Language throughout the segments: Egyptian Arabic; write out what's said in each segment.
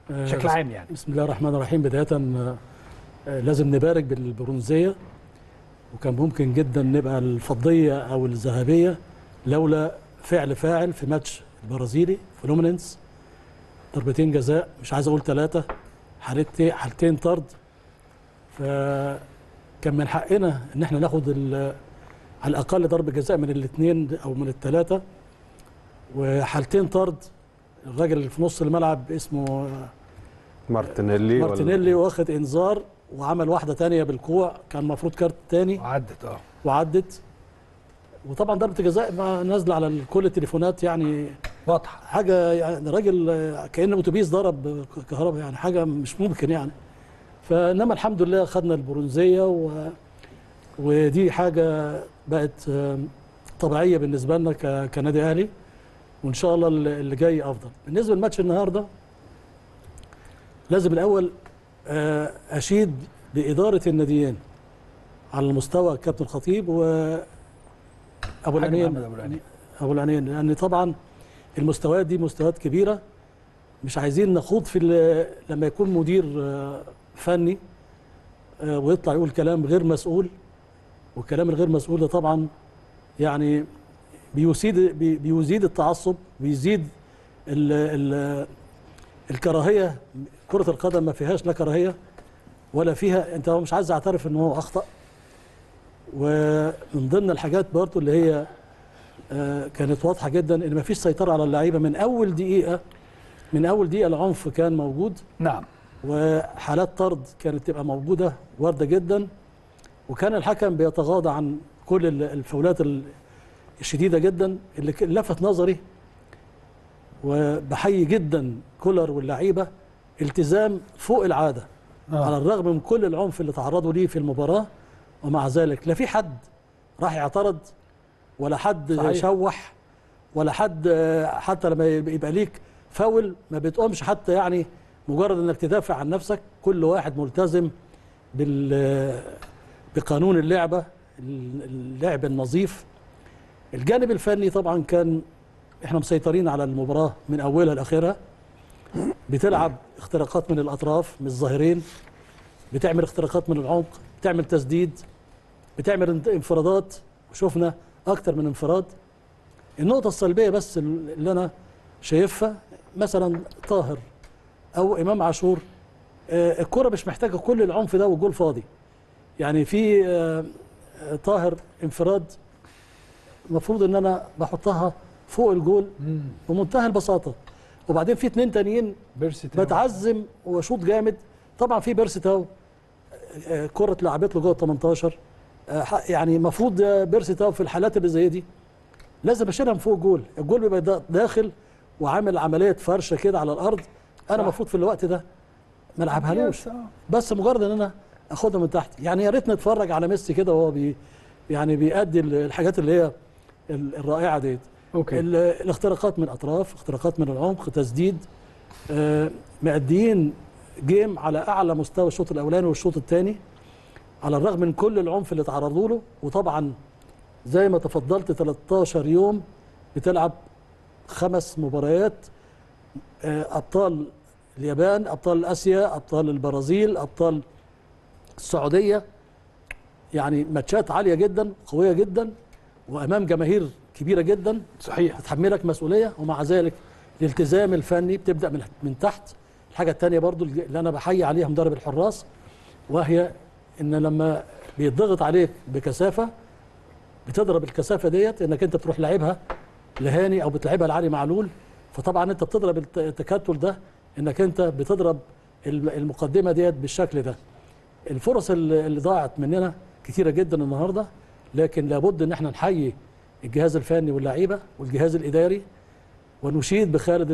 آه، بشكل عام يعني بسم الله الرحمن الرحيم بداية آه، آه، لازم نبارك بالبرونزية وكان ممكن جدا نبقى الفضية أو الذهبية لولا فعل فاعل في ماتش البرازيلي فلومينينس ضربتين جزاء مش عايز أقول ثلاثة حالتين حالتين طرد فكان من حقنا إن احنا ناخد ال- على الأقل ضربة جزاء من الاثنين أو من الثلاثة وحالتين طرد الراجل اللي في نص الملعب اسمه مارتينيلي ولا- مارتينيلي واخد انذار وعمل واحده تانية بالكوع كان المفروض كارت تاني وعدت اه وعدت وطبعا ضربه جزاء ما نازله على كل التليفونات يعني واضحه حاجه يعني راجل آه، كان اتوبيس ضرب كهرباء يعني حاجه مش ممكن يعني فانما الحمد لله خدنا البرونزيه و ودي حاجه بقت آه، طبيعيه بالنسبه لنا ك- كنادي اهلي وان شاء الله اللي جاي افضل بالنسبه لماتش النهارده لازم الاول آه، اشيد باداره الناديين على المستوى كابتن خطيب و ابو حاج العنين محمد أبو العنين. ابو العنين لان طبعا المستويات دي مستويات كبيره مش عايزين نخوض في ال- لما يكون مدير آه، فني آه، ويطلع يقول كلام غير مسؤول والكلام الغير مسؤول ده طبعا يعني بيزيد بي- بيزيد التعصب بيزيد ال ال الكراهيه كره القدم ما فيهاش لا كراهيه ولا فيها انت هو مش عايز اعترف ان هو اخطا ومن ضمن الحاجات برضه اللي هي آه، كانت واضحه جدا ان ما فيش سيطره على اللعيبه من اول دقيقه من اول دقيقه العنف كان موجود نعم وحالات طرد كانت تبقى موجوده وارده جدا وكان الحكم بيتغاضى عن كل ال- الفاولات ال- الشديده جدا اللي ك- لفت نظري وبحيي جدا كولر واللعيبه التزام فوق العاده آه. على الرغم من كل العنف اللي تعرضوا ليه في المباراه ومع ذلك لا في حد راح يعترض ولا حد صحيح. شوح ولا حد آه، حتى لما يبقى يبقى ليك فاول ما بتقومش حتى يعني مجرد انك تدافع عن نفسك كل واحد ملتزم بال بقانون اللعبه اللعب النظيف الجانب الفني طبعا كان احنا مسيطرين على المباراه من اولها لاخرها بتلعب اختراقات من الاطراف من الظاهرين بتعمل اختراقات من العمق بتعمل تسديد بتعمل انت- انفرادات وشفنا اكتر من انفراد النقطه السلبيه بس اللي انا شايفها مثلا طاهر او امام عاشور آه، الكره مش محتاجه كل العنف ده والجول فاضي يعني في آه، آه، طاهر انفراد المفروض ان انا بحطها فوق الجول مم. بمنتهى البساطه وبعدين في اتنين تانيين بيرسي تاو. بتعزم وشوط جامد طبعا في بيرسي تاو آه، كره اتلعبت له جوه ال 18 آه، ح- يعني المفروض آه، بيرسي تاو في الحالات اللي زي دي لازم اشيلها من فوق الجول الجول بيبقى دا- داخل وعامل عمليه فرشه كده على الارض انا صح. المفروض في الوقت ده ما العبهالوش يس، آه. بس مجرد ان انا اخدها من تحت يعني يا ريت نتفرج على ميسي كده وهو بي يعني بيأدي ال- الحاجات اللي هي ال- الرائعه ديت اوكي ال- الاختراقات من الاطراف اختراقات من العمق تسديد آه، مأديين جيم على اعلى مستوى الشوط الاولاني والشوط الثاني على الرغم من كل العنف اللي تعرضوا له وطبعا زي ما تفضلت 13 يوم بتلعب خمس مباريات آه، ابطال اليابان ابطال اسيا ابطال البرازيل ابطال السعوديه يعني ماتشات عاليه جدا قويه جدا وامام جماهير كبيره جدا صحيح تحملك مسؤوليه ومع ذلك الالتزام الفني بتبدا من من تحت الحاجه الثانيه برضو اللي انا بحيي عليها مدرب الحراس وهي ان لما بيضغط عليك بكثافه بتضرب الكثافه ديت انك انت تروح لعبها لهاني او بتلعبها لعلي معلول فطبعا انت بتضرب الت- التكتل ده انك انت بتضرب الم- المقدمه ديت بالشكل ده الفرص اللي اللي ضاعت مننا كتيره جدا النهارده لكن لابد ان احنا نحيي الجهاز الفني واللعيبه والجهاز الاداري ونشيد بخالد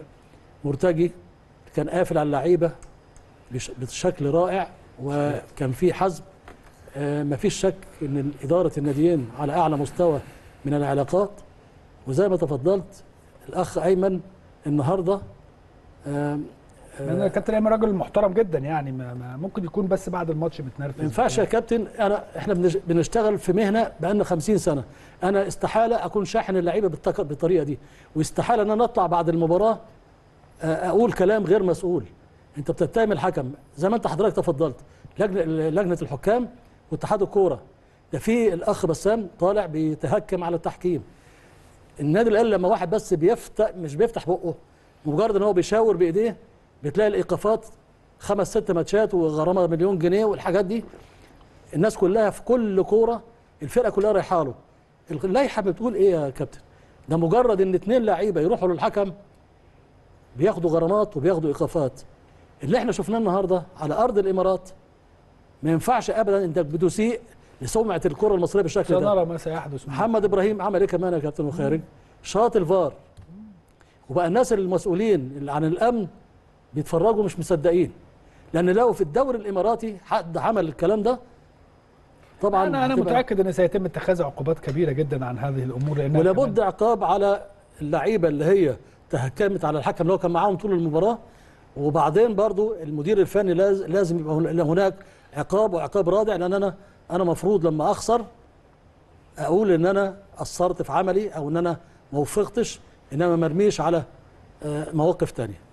المرتجي كان قافل على اللعيبه بش- بشكل رائع وكان في حزم آه، مفيش شك ان اداره الناديين على اعلى مستوى من العلاقات وزي ما تفضلت الاخ ايمن النهارده آم، آه، انا كابتن ايمن راجل محترم جدا يعني ما ما ممكن يكون بس بعد الماتش متنرفز ما ينفعش يا كابتن انا احنا بنش- بنشتغل في مهنه بقالنا 50 سنه انا استحاله اكون شاحن اللعيبه بالتك- بالطريقه دي واستحاله ان انا اطلع بعد المباراه آه، اقول كلام غير مسؤول انت بتتهم الحكم زي ما انت حضرتك تفضلت لجنه لجنه الحكام واتحاد الكوره ده في الاخ بسام طالع بيتهكم على التحكيم النادي الاهلي لما واحد بس بيفتح مش بيفتح بقه مجرد ان هو بيشاور بايديه بتلاقي الايقافات خمس ست ماتشات وغرامه مليون جنيه والحاجات دي الناس كلها في كل كوره الفرقه كلها رايحه له اللائحه بتقول ايه يا كابتن ده مجرد ان اتنين لعيبه يروحوا للحكم بياخدوا غرامات وبياخدوا ايقافات اللي احنا شفناه النهارده على ارض الامارات ما ينفعش ابدا انك بتسيء لسمعه الكره المصريه بالشكل ده سنرى ما سيحدث محمد ابراهيم عمل ايه كمان يا كابتن وخارج شاط الفار وبقى الناس المسؤولين اللي عن الامن بيتفرجوا مش مصدقين لان لو في الدوري الاماراتي حد عمل الكلام ده طبعا انا انا هتبقى- متاكد ان سيتم اتخاذ عقوبات كبيره جدا عن هذه الامور لانها ولابد كمان- عقاب على اللعيبه اللي هي تهكمت على الحكم اللي هو كان معاهم طول المباراه وبعدين برضو المدير الفني لاز- لازم يبقى هن- هناك عقاب وعقاب رادع لان انا انا مفروض لما اخسر اقول ان انا قصرت في عملي او ان انا ما وفقتش انما مرميش على آه، مواقف تانية